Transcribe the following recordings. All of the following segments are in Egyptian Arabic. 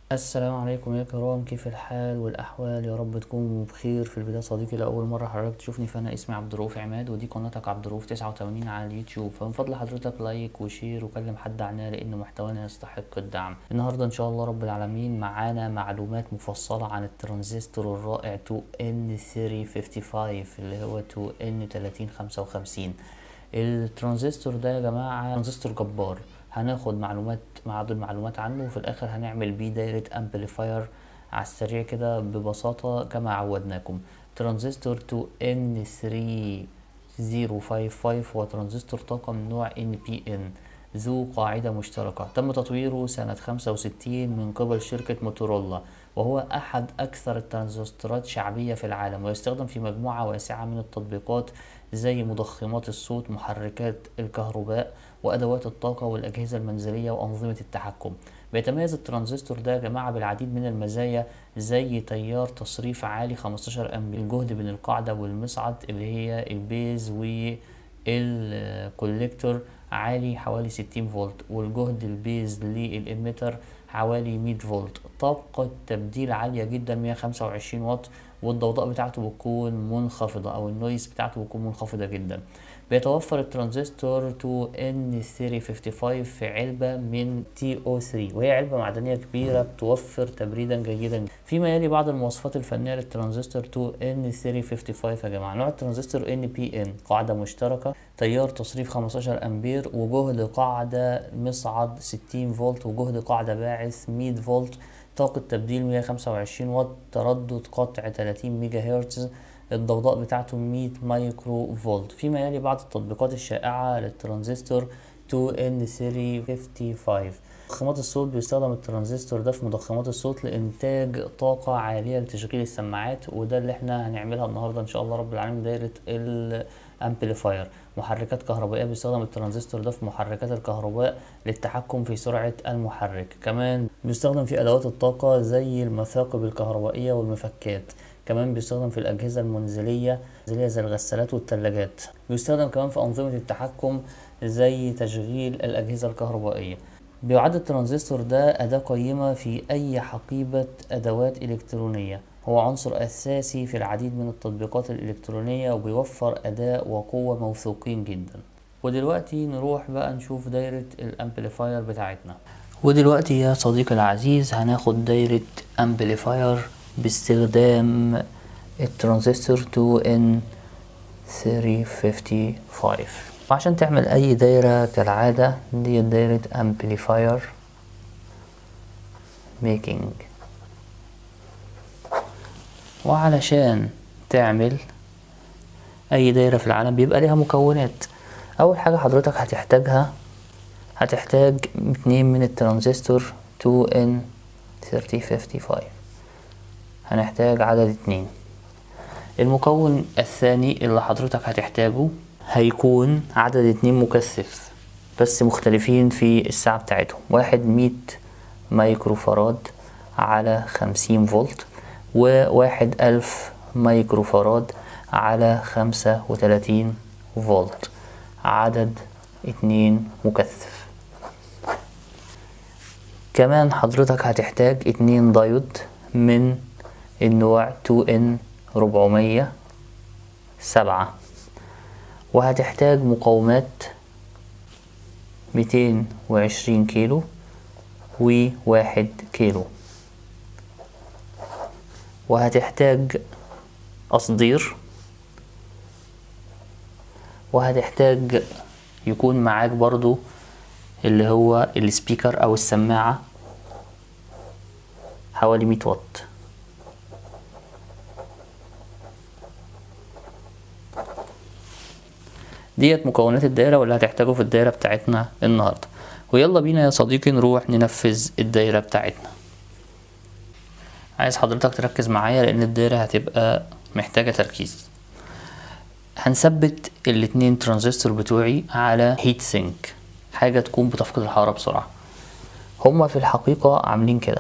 السلام عليكم يا كرام كيف الحال والأحوال يا رب تكونوا بخير في البداية صديقي لأول مرة حضرتك تشوفني فأنا اسمي عبد الرؤوف عماد ودي قناتك عبد الرؤوف 89 على اليوتيوب فمن فضل حضرتك لايك وشير وكلم حد عنها لأن محتوانا يستحق الدعم النهاردة إن شاء الله رب العالمين معانا معلومات مفصلة عن الترانزستور الرائع 2N355 اللي هو 2N3055 الترانزستور ده يا جماعة ترانزستور جبار هناخد معلومات معاد المعلومات عنه وفي الاخر هنعمل بيه دايرة امبليفاير على السريع كده ببساطة كما عودناكم ترانزستور 2N3055 هو ترانزستور طاقة من نوع NPN ذو قاعدة مشتركة تم تطويره سنة 65 من قبل شركة موتورولا وهو أحد أكثر الترانزستورات شعبية في العالم ويستخدم في مجموعة واسعة من التطبيقات زي مضخمات الصوت محركات الكهرباء وأدوات الطاقة والأجهزة المنزلية وأنظمة التحكم بيتميز الترانزستور ده يا جماعة بالعديد من المزايا زي تيار تصريف عالي 15 أمبير الجهد بين القاعدة والمصعد اللي هي البيز والكوليكتور عالي حوالي 60 فولت والجهد البيز للإميتر حوالي 100 فولت طاقة تبديل عالية جدا 125 واط والضوضاء بتاعته بتكون منخفضة أو النويز بتاعته بتكون منخفضة جدا بيتوفر الترانزستور 2N355 في علبة من TO3 وهي علبة معدنية كبيرة بتوفر تبريدا جيدا فيما يلي بعض المواصفات الفنية للترانزستور 2N355 يا جماعة نوع الترانزستور NPN قاعدة مشتركة تيار تصريف 15 أمبير وجهد قاعدة مصعد 60 فولت وجهد قاعدة باعث 100 فولت طاقة تبديل 125 واط تردد قطع 30 ميجا هرتز الضوضاء بتاعته 100 مايكرو فولت فيما يلي بعض التطبيقات الشائعة للترانزستور 2N355 مضخمات الصوت بيستخدم الترانزستور ده في مضخمات الصوت لإنتاج طاقة عالية لتشغيل السماعات وده اللي احنا هنعملها النهاردة إن شاء الله رب العالمين دايرة الامبليفاير محركات كهربائية بيستخدم الترانزستور ده في محركات الكهرباء للتحكم في سرعة المحرك كمان بيستخدم في أدوات الطاقة زي المثاقب الكهربائية والمفكات كمان بيستخدم في الأجهزة المنزلية زي الغسالات والثلاجات بيستخدم كمان في أنظمة التحكم زي تشغيل الأجهزة الكهربائية بيعد الترانزستور ده أداة قيمة في أي حقيبة أدوات إلكترونية هو عنصر أساسي في العديد من التطبيقات الإلكترونية وبيوفر أداء وقوة موثوقين جدا ودلوقتي نروح بقى نشوف دايرة الأمبليفاير بتاعتنا ودلوقتي يا صديقي العزيز هناخد دايرة أمبليفاير باستخدام الترانزستور 2N355 وعشان تعمل أي دايرة كالعادة دي دايرة Amplifier Making وعلشان تعمل أي دايرة في العالم بيبقى ليها مكونات أول حاجة حضرتك هتحتاجها هتحتاج اتنين من الترانزستور 2N355 هنحتاج عدد اتنين المكون الثاني اللي حضرتك هتحتاجه هيكون عدد اتنين مكثف بس مختلفين في الساعة بتاعتهم واحد مية مايكرو فراد على خمسين فولت وواحد ألف مايكرو فراد على خمسة وتلاتين فولت عدد اتنين مكثف كمان حضرتك هتحتاج اتنين دايود من النوع 2N 400 سبعة وهتحتاج مقاومات ميتين وعشرين كيلو وواحد كيلو وهتحتاج قصدير وهتحتاج يكون معاك برضو اللي هو السبيكر او السماعة حوالي مية واط ديت مكونات الدايرة واللي هتحتاجه في الدايرة بتاعتنا النهاردة ويلا بينا يا صديقي نروح ننفذ الدايرة بتاعتنا عايز حضرتك تركز معايا لان الدايرة هتبقى محتاجة تركيز هنثبت الاتنين ترانزستور بتوعي على هيت سينك حاجة تكون بتفقد الحرارة بسرعة هما في الحقيقة عاملين كده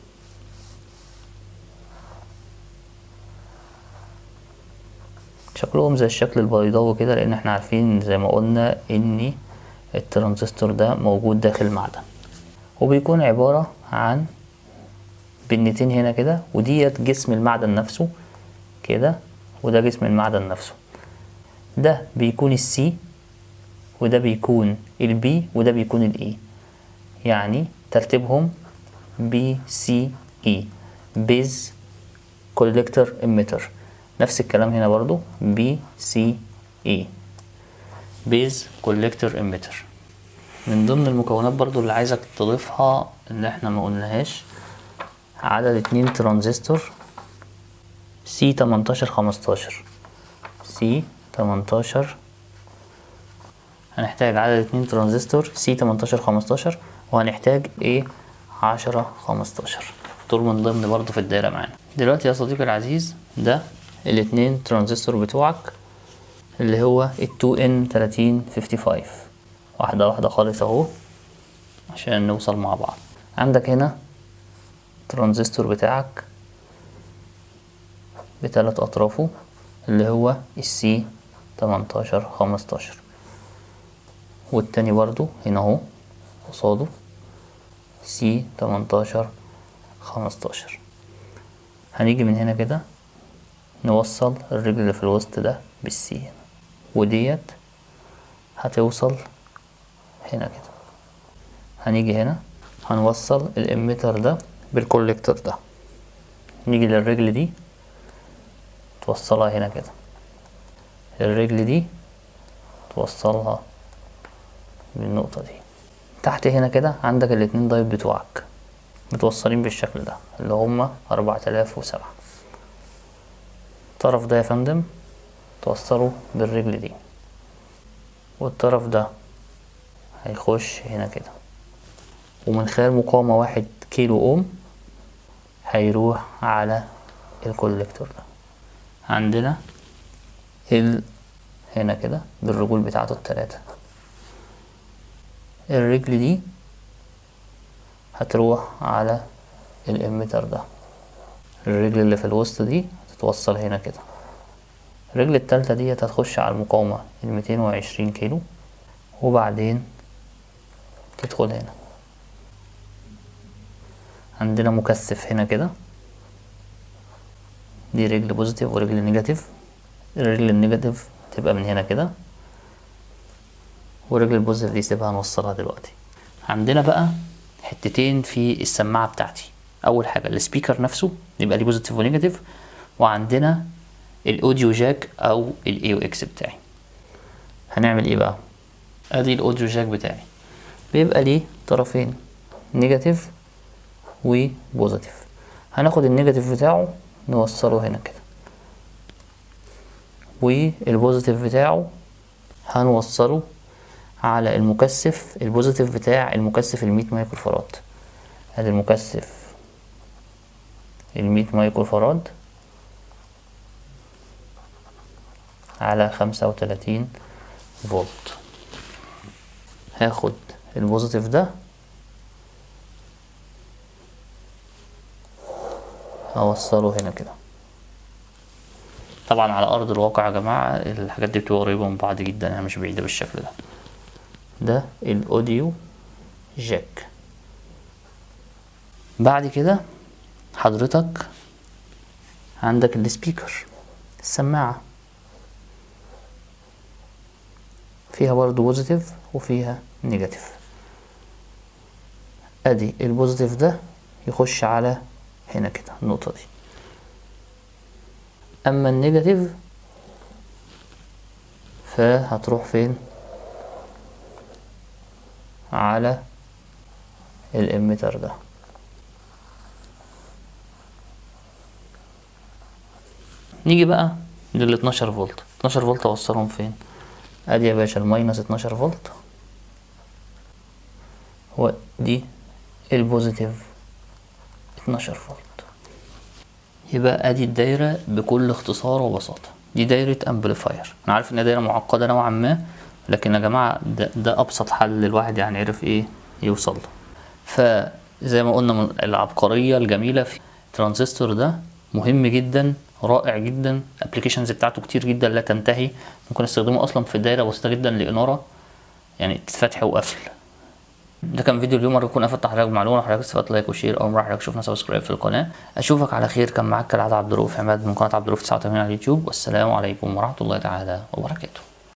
شكلهم زي الشكل البيضاوي كده لان احنا عارفين زي ما قلنا ان الترانزستور ده موجود داخل المعدن وبيكون عبارة عن بنتين هنا كده وديت جسم المعدن نفسه كده وده جسم المعدن نفسه ده بيكون السي وده بيكون البي وده بيكون الاي يعني ترتيبهم بي سي اي بيز كوليكتور اميتر نفس الكلام هنا برضو بي سي اي بيز كوليكتور اميتر من ضمن المكونات برضو اللي عايزك تضيفها اللي احنا ما قلناهاش عدد اتنين ترانزستور سي تمنتاشر خمستاشر سي تمنتاشر هنحتاج عدد اتنين ترانزستور سي تمنتاشر خمستاشر وهنحتاج ايه عشرة خمستاشر دول من ضمن برضو في الدايرة معانا دلوقتي يا صديقي العزيز ده الاتنين ترانزستور بتوعك اللي هو ال 2N 3055 واحدة واحدة خالص اهو عشان نوصل مع بعض عندك هنا ترانزستور بتاعك بثلاث أطرافه اللي هو السي تمنتاشر خمستاشر والتاني برضو هنا اهو قصاده سي تمنتاشر خمستاشر هنيجي من هنا كده نوصل الرجل اللي في الوسط ده بالسي هنا وديت هتوصل هنا كده هنيجي هنا هنوصل الاميتر ده بالكوليكتور ده نيجي للرجل دي توصلها هنا كده الرجل دي توصلها بالنقطة دي تحت هنا كده عندك الاتنين دايت بتوعك متوصلين بالشكل ده اللي هما أربعة آلاف وسبعة الطرف ده يا فندم توصله بالرجل دي والطرف ده هيخش هنا كده ومن خلال مقاومة واحد كيلو أوم هيروح على الكوليكتور ده عندنا ال هنا كده بالرجول بتاعته التلاتة الرجل دي هتروح على الاميتر ده الرجل اللي في الوسط دي هتتوصل هنا كده الرجل التالتة دي هتخش على المقاومة الميتين وعشرين كيلو وبعدين تدخل هنا عندنا مكثف هنا كده دي رجل بوزيتيف ورجل نيجاتيف الرجل النيجاتيف تبقى من هنا كده ورجل البوزيتيف دي سيبها نوصلها دلوقتي عندنا بقى حتتين في السماعة بتاعتي أول حاجة السبيكر نفسه يبقى ليه بوزيتيف ونيجاتيف وعندنا الأوديو جاك أو الاي او اكس بتاعي هنعمل ايه بقى ادي الاوديو جاك بتاعي بيبقى ليه طرفين نيجاتيف وبوزيتيف هناخد النيجاتيف بتاعه نوصله هنا كده والبوزيتيف بتاعه هنوصله على المكثف البوزيتيف بتاع المكثف المية مايكرو فراد ادي المكثف المية مايكرو فراد على خمسة وتلاتين فولت هاخد البوزيتيف ده هوصله هنا كده طبعا على ارض الواقع يا جماعه الحاجات دي بتبقى قريبه من بعض جدا يعني مش بعيده بالشكل ده ده الاوديو جاك بعد كده حضرتك عندك السبيكر السماعه فيها برضو بوزيتيف وفيها نيجاتيف ادي البوزيتيف ده يخش على هنا كده النقطة دي اما النيجاتيف فهتروح فين على الاميتر ده نيجي بقى لل 12 فولت 12 فولت اوصلهم فين ادي يا باشا الماينس 12 فولت ودي البوزيتيف 12 فولت يبقى ادي الدايرة بكل اختصار وبساطة دي دايرة امبليفاير انا عارف ان دايرة معقدة نوعا ما لكن يا جماعة ده, ده ابسط حل الواحد يعني عرف ايه يوصل له فزي ما قلنا من العبقرية الجميلة في الترانزستور ده مهم جدا رائع جدا الابلكيشنز بتاعته كتير جدا لا تنتهي ممكن استخدمه اصلا في دايره بسيطه جدا لاناره يعني فتح وقفل ده كان فيديو اليوم ارجو اكون افدت حضرتك بمعلومه حضرتك استفدت لايك وشير اول مره حضرتك تشوفنا سبسكرايب في القناه اشوفك على خير كان معاك كالعاده عبد الرؤوف عماد من قناه عبد الرؤوف 89 على اليوتيوب والسلام عليكم ورحمه الله تعالى وبركاته